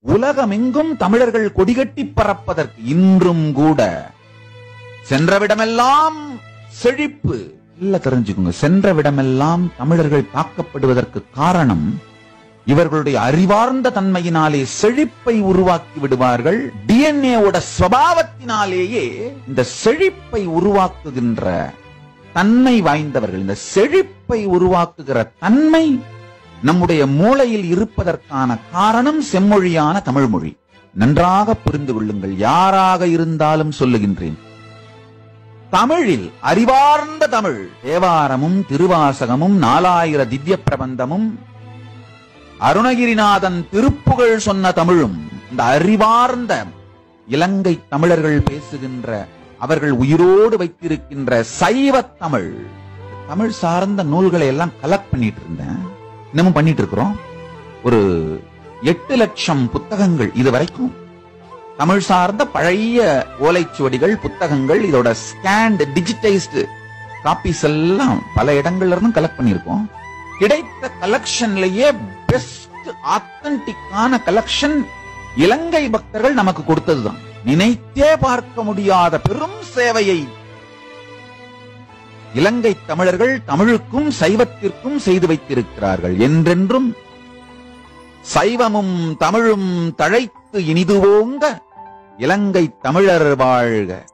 உலகமெங்கும் தமிழர்கள் கொடிகட்டி பறப்பதற்கு இன்றும் கூட சென்றவிடமெல்லாம் செழிப்பு இல்ல தெரிஞ்சுக்கோங்க சென்றவிடமெல்லாம் தமிழர்கள் தாக்கப்படுவதற்கு காரணம் இவர்களுடைய அறிவார்ந்த தன்மையினாலே செழிப்பை உருவாக்கி விடுவார்கள் டிஎன்ஏவோட சுவாவத்தினாலேயே இந்த செழிப்பை உருவாக்குகின்ற தன்மை வாய்ந்தவர்கள் இந்த செழிப்பை உருவாக்குகிற தன்மை நம்முடைய மூளையில் இருப்பதற்கான காரணம் செம்மொழியான தமிழ் மொழி நன்றாக புரிந்து கொள்ளுங்கள் யாராக இருந்தாலும் சொல்லுகின்றேன் தமிழில் அறிவார்ந்த தமிழ் தேவாரமும் திருவாசகமும் நாலாயிர திவ்ய பிரபந்தமும் அருணகிரிநாதன் திருப்புகழ் சொன்ன தமிழும் இந்த அறிவார்ந்த இலங்கை தமிழர்கள் பேசுகின்ற அவர்கள் உயிரோடு வைத்திருக்கின்ற சைவ தமிழ் தமிழ் சார்ந்த நூல்களை எல்லாம் கலெக்ட் பண்ணிட்டு இருந்தேன் இன்னமும் பண்ணிட்டு இருக்கிறோம் ஒரு எட்டு லட்சம் புத்தகங்கள் இது வரைக்கும் தமிழ் சார்ந்த பழைய ஓலைச்சுவடிகள் புத்தகங்கள் இதோட ஸ்கேண்ட் டிஜிட்டைஸ்டு காப்பீஸ் எல்லாம் பல இடங்கள்ல இருந்தும் கலெக்ட் பண்ணியிருக்கோம் கிடைத்த கலெக்ஷன்லயே பெஸ்ட் ஆத்தன்டிக்கான கலெக்ஷன் இலங்கை பக்தர்கள் நமக்கு கொடுத்ததுதான் நினைத்தே பார்க்க முடியாத பெரும் சேவையை இலங்கை தமிழர்கள் தமிழுக்கும் சைவத்திற்கும் செய்து வைத்திருக்கிறார்கள் என்றென்றும் சைவமும் தமிழும் தழைத்து இனிதுவோங்க இலங்கை தமிழர் வாழ்க